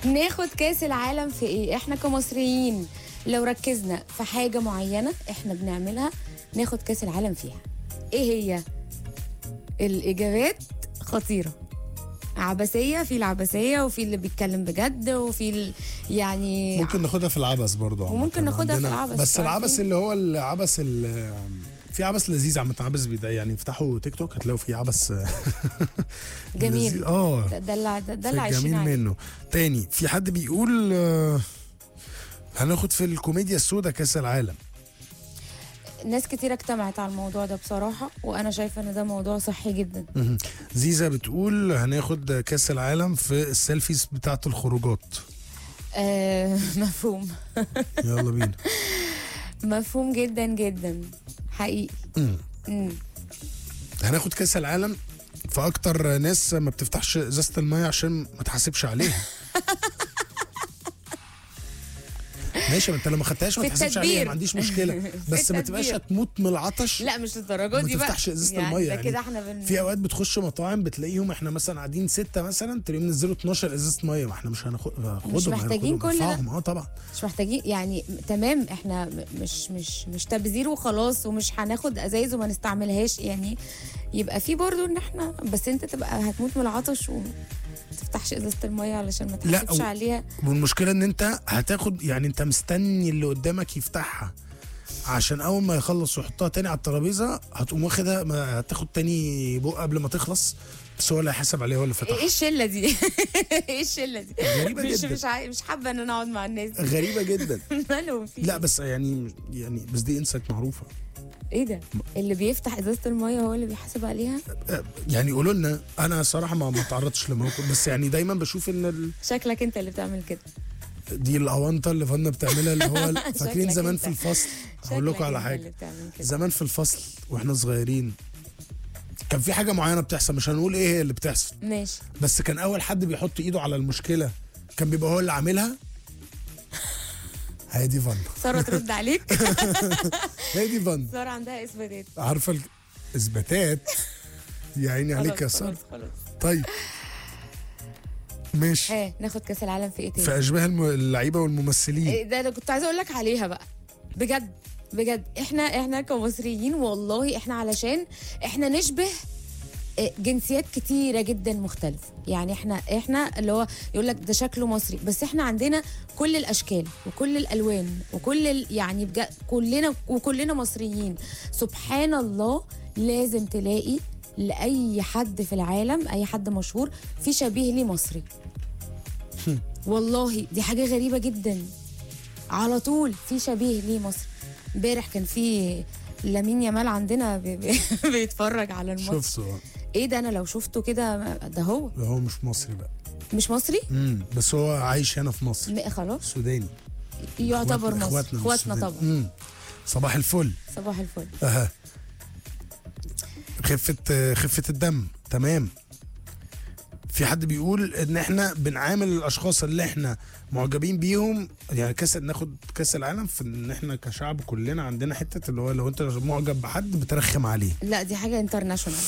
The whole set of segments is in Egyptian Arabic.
ناخد كاس العالم في ايه احنا كمصريين لو ركزنا في حاجه معينه احنا بنعملها ناخد كاس العالم فيها ايه هي الاجابات خطيره عبثيه في العبثيه وفي اللي بيتكلم بجد وفي ال... يعني ممكن ناخدها في العبث برضو عامة. وممكن ناخدها في عندنا- العبث، بس عارفين؟ العبث اللي هو العبث ال- في عبث لذيذ عامة عبث بيضايق يعني افتحوا تيك توك هتلاقوا في عبث جميل. لذيذ. اه ده ده اللي ده, ده في اللي عايشين جميل عليه منه تاني في حد بيقول آه، هناخد في الكوميديا السوداء كاس العالم ناس كتير اجتمعت على الموضوع ده بصراحه وانا شايفه ان ده موضوع صحي جدا مهم. زيزا بتقول هناخد كاس العالم في السيلفيز بتاعت الخروجات آه مفهوم يلا بينا مفهوم جدا جدا حقيقي مم. مم. هناخد كاس العالم في اكتر ناس ما بتفتحش ازازه الميه عشان ما تحاسبش عليها ماشي ما انت لو ما خدتهاش ما في تحاسبش عليها التدبير. ما عنديش مشكله في بس ما تبقاش التدبير. هتموت من العطش لا مش للدرجه ما دي بقى تفتحش ازازة يعني المية ده يعني. كده احنا بن... في اوقات بتخش مطاعم بتلاقيهم احنا مثلا قاعدين ستة مثلا تلاقيهم نزلوا 12 ازازه ميه ما احنا مش هناخد مش محتاجين كل ده. اه طبعا مش محتاجين يعني تمام احنا م- مش مش مش تبذير وخلاص ومش هناخد ازايز وما نستعملهاش يعني يبقى في برضو ان احنا بس انت تبقى هتموت من العطش وما تفتحش ازازه الميه علشان ما لا، تحسبش و- عليها والمشكله ان انت هتاخد يعني انت مستني اللي قدامك يفتحها عشان اول ما يخلص ويحطها تاني على الترابيزه هتقوم واخدها ما هتاخد تاني بق قبل ما تخلص بس هو اللي هيحاسب عليه هو اللي فتحها ايه الشله دي ايه الشله دي غريبة مش جدا. مش عاي... مش حابه ان انا اقعد مع الناس دي غريبه جدا مالهم في لا بس يعني يعني بس دي انسايت معروفه ايه ده اللي بيفتح ازازه الميه هو اللي بيحاسب عليها أه، يعني قولوا لنا انا صراحه ما ما تعرضتش لموقف بس يعني دايما بشوف ان ال... شكلك انت اللي بتعمل كده دي الاونطه اللي فانا بتعملها اللي هو ال- فاكرين شكلك زمان انت. في الفصل هقول لكم شكلك على انت حاجه اللي بتعمل كده زمان في الفصل واحنا صغيرين كان في حاجه معينه بتحصل مش هنقول ايه هي اللي بتحصل ماشي بس كان اول حد بيحط ايده على المشكله كان بيبقى هو اللي عاملها هي دي فن ساره ترد عليك هي دي فن ساره عندها اثباتات عارفه ال- اثباتات يا عيني عليك يا خلاص ساره خلاص خلاص طيب ماشي ها ناخد كاس العالم في ايه تاني في اشباه الم- اللعيبه والممثلين إيه ده انا كنت عايزه اقول لك عليها بقى بجد بجد احنا احنا كمصريين والله احنا علشان احنا نشبه آه، جنسيات كتيرة جدا مختلفة يعني احنا احنا اللي هو يقول لك ده شكله مصري بس احنا عندنا كل الاشكال وكل الالوان وكل ال يعني بجد كلنا وكلنا مصريين سبحان الله لازم تلاقي لاي حد في العالم اي حد مشهور في شبيه ليه مصري والله دي حاجة غريبة جدا على طول في شبيه ليه مصر امبارح كان في لامين يامال عندنا بي بي بيتفرج على الماتش شفته ايه ده انا لو شفته كده ما- ده هو هو مش مصري بقى مش مصري امم بس هو عايش هنا في مصر م- خلاص سوداني يعتبر إخواتنا- مصري اخواتنا من اخواتنا السودان. طبعا مم. صباح الفل صباح الفل اها خفة خفة الدم تمام في حد بيقول ان احنا بنعامل الاشخاص اللي احنا معجبين بيهم يعني كاس ناخد كاس العالم في ان احنا كشعب كلنا عندنا حته اللي هو لو انت معجب بحد بترخم عليه لا دي حاجة انترناشونال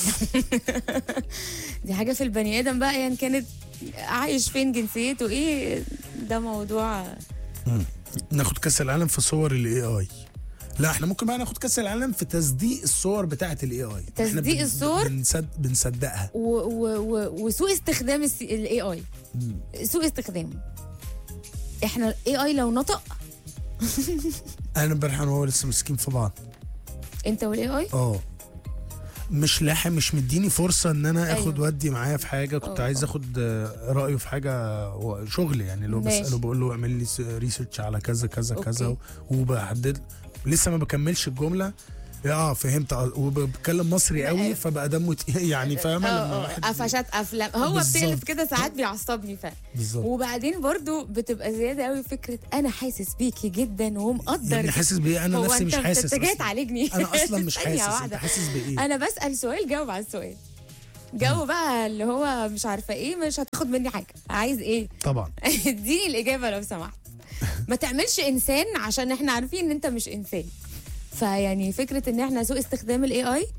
دي حاجة في البني آدم بقى يعني كانت عايش فين جنسيته ايه ده موضوع ناخد كاس العالم في صور الاي اي لا احنا ممكن بقى ناخد كاس العالم في تصديق الصور بتاعه الاي اي تصديق الصور؟ بنصد... بنصدقها و و و وسوء استخدام الاي اي سوء استخدامه احنا الاي اي لو نطق انا امبارح انا وهو لسه ماسكين في بعض انت والاي اي اه مش لاحق مش مديني فرصه ان انا اخد أيوة. ودي معايا في حاجه كنت اه، عايز اه. اخد آه، رايه في حاجه و- شغل يعني اللي هو ماشي. بساله بقول له اعمل لي س- ريسيرش على كذا كذا كذا اوكي. وبحدد لسه ما بكملش الجمله اه فهمت اه، وبتكلم مصري قوي ايوه. فبقى دمه تقيل يعني فاهمه لما اه اه واحد قفشات افلام هو بالظبط. بتقلب كده ساعات بيعصبني فعلا بالظبط وبعدين برضو بتبقى زياده قوي فكره انا حاسس بيكي جدا ومقدر يعني حاسس بايه انا هو نفسي انت مش حاسس انت جاي أصلاً. تعالجني انا اصلا مش ثانية حاسس انت واحدة. حاسس بايه انا بسال سؤال جاوب على السؤال جو بقى اللي هو مش عارفه ايه مش هتاخد مني حاجه عايز ايه طبعا اديني الاجابه لو سمحت ما تعملش انسان عشان احنا عارفين ان انت مش انسان فيعني فكره ان احنا سوء استخدام الاي اي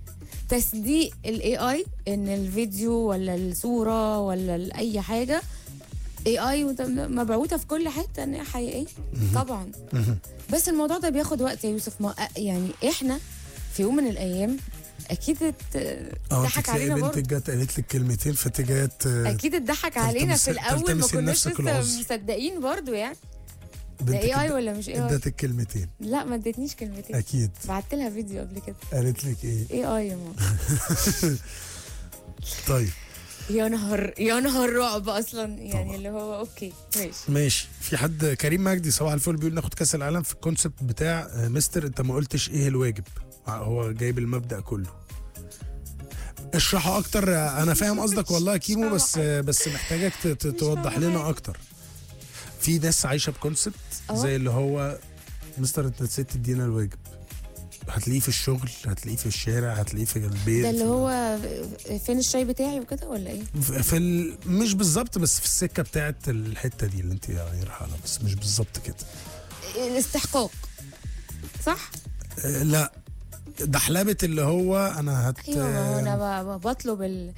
تصديق الاي اي ان الفيديو ولا الصوره ولا ال- اي حاجه اي اي مبعوثه في كل حته ان هي حقيقيه طبعا بس الموضوع ده بياخد وقت يا يوسف ما يعني احنا في يوم من الايام اكيد ات- اه ضحك تلاقي علينا برضه بنتك جت قالت لك كلمتين فانت جت آه، اكيد اتضحك علينا في تلتمس- الاول ما تلتمسي كناش لنفسك لسه العذر. مصدقين برضو يعني ده بنتك اي اي اد- ولا مش اي اي ادتك كلمتين لا ما ادتنيش كلمتين اكيد بعت لها فيديو قبل كده قالت لك ايه اي اي يا ماما طيب يا نهار يا نهار رعب اصلا يعني طبعا. اللي هو اوكي ماشي ماشي في حد كريم مجدي صباح الفل بيقول ناخد كاس العالم في الكونسبت بتاع آه، مستر انت ما قلتش ايه الواجب هو جايب المبدا كله اشرحه اكتر آه، انا فاهم قصدك والله يا كيمو بس آه، بس محتاجك ت- ت- توضح فاهمة لنا حاجة. اكتر في ناس عايشه بكونسبت اه. زي اللي هو مستر انت نسيت تدينا الواجب هتلاقيه في الشغل هتلاقيه في الشارع هتلاقيه في البيت ده اللي هو فين الشاي بتاعي وكده ولا ايه في في ال... مش بالظبط بس في السكه بتاعت الحته دي اللي انت يعني رايحه لها بس مش بالظبط كده الاستحقاق صح آه، لا دحلبة اللي هو انا هت ايوه ما هو انا ب- ب- بطلب ال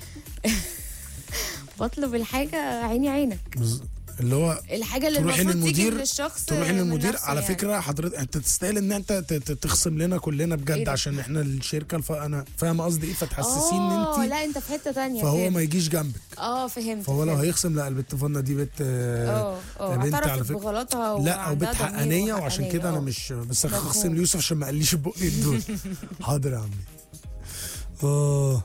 بطلب الحاجه عيني عينك بز- اللي هو الحاجه اللي تروحي المفروض تيجي للمدير- من الشخص تروحي من للمدير نفسه على يعني. فكره حضرتك انت تستاهل ان انت ت- ت- تخصم لنا كلنا إيه بجد ده؟ عشان احنا الشركه الف... انا فاهمه قصدي ايه فتحسسين ان اه انت لا انت في حته تانية فهو فهمت. ما يجيش جنبك اه فهمت فهو لو فهمت. هيخصم لا البت فنا دي بت اه اه بنت على اعترفت فكرة- بغلطها لا او وعندها بنت ضمير حقانيه وعشان وحقانية، كده انا اه. مش بس مفهوم. هخصم ليوسف عشان ما قاليش بقي دول حاضر يا عمي اه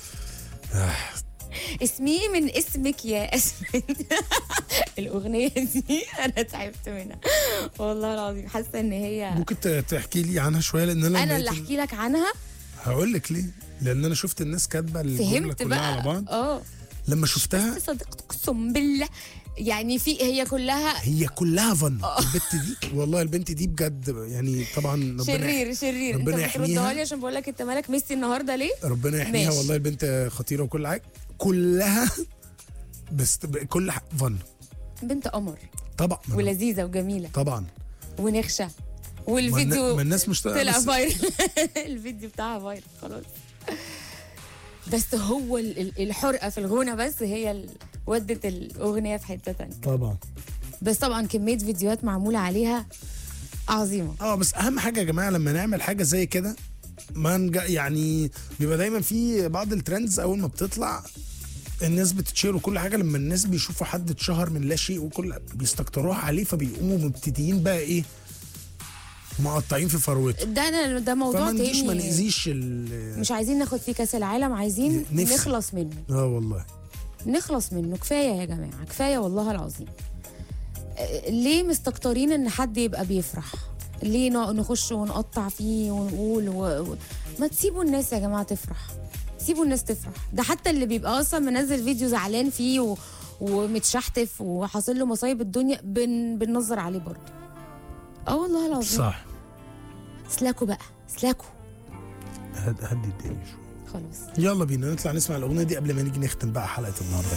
اسمي من اسمك يا اسمن الاغنيه دي انا تعبت منها والله العظيم حاسه ان هي ممكن ت- تحكي لي عنها شويه لان انا انا لما اللي لقيت- احكي لك عنها هقول لك ليه لان انا شفت الناس كاتبه الجمله فهمت كلها بقى على بعض اه لما شفتها صدقت اقسم بالله يعني في هي كلها هي كلها فن البت دي والله البنت دي بجد يعني طبعا ربنا شرير شرير انت ربنا بتردها يحميها. لي عشان بقول لك انت مالك ميسي النهارده ليه ربنا يحميها ماشي. والله البنت خطيره وكل حاجه كلها بس ب- كل ح- فن بنت قمر طبعا ما أنا- ولذيذه وجميله طبعا ونخشه ما النا- والفيديو ما الناس مش طلع بس فايرل الفيديو بتاعها فايرل خلاص بس هو ال- ال- الحرقه في الغنى بس هي ال- ودت الاغنيه في حته تانية طبعا بس طبعا كميه فيديوهات معموله عليها عظيمه اه بس اهم حاجه يا جماعه لما نعمل حاجه زي كده ما نج... يعني بيبقى دايما في بعض الترندز اول ما بتطلع الناس بتتشير وكل حاجه لما الناس بيشوفوا حد اتشهر من لا شيء وكل بيستكتروها عليه فبيقوموا مبتدئين بقى ايه مقطعين في فروته ده أنا ده موضوع فما نجيش ما تاني نأذيش ال مش عايزين ناخد فيه كاس العالم عايزين نفسي. نخلص منه اه والله نخلص منه كفايه يا جماعه كفايه والله العظيم آه، ليه مستكترين ان حد يبقى بيفرح ليه نق- نخش ونقطع فيه ونقول و... و... ما تسيبوا الناس يا جماعه تفرح سيبوا الناس تفرح ده حتى اللي بيبقى اصلا منزل فيديو زعلان فيه و... ومتشحتف وحاصل له مصايب الدنيا بن... بننظر عليه برضه اه والله العظيم صح سلاكوا بقى سلاكوا هد- هدي الدنيا شويه خلاص يلا بينا نطلع نسمع الاغنيه دي قبل ما نيجي نختم بقى حلقه النهارده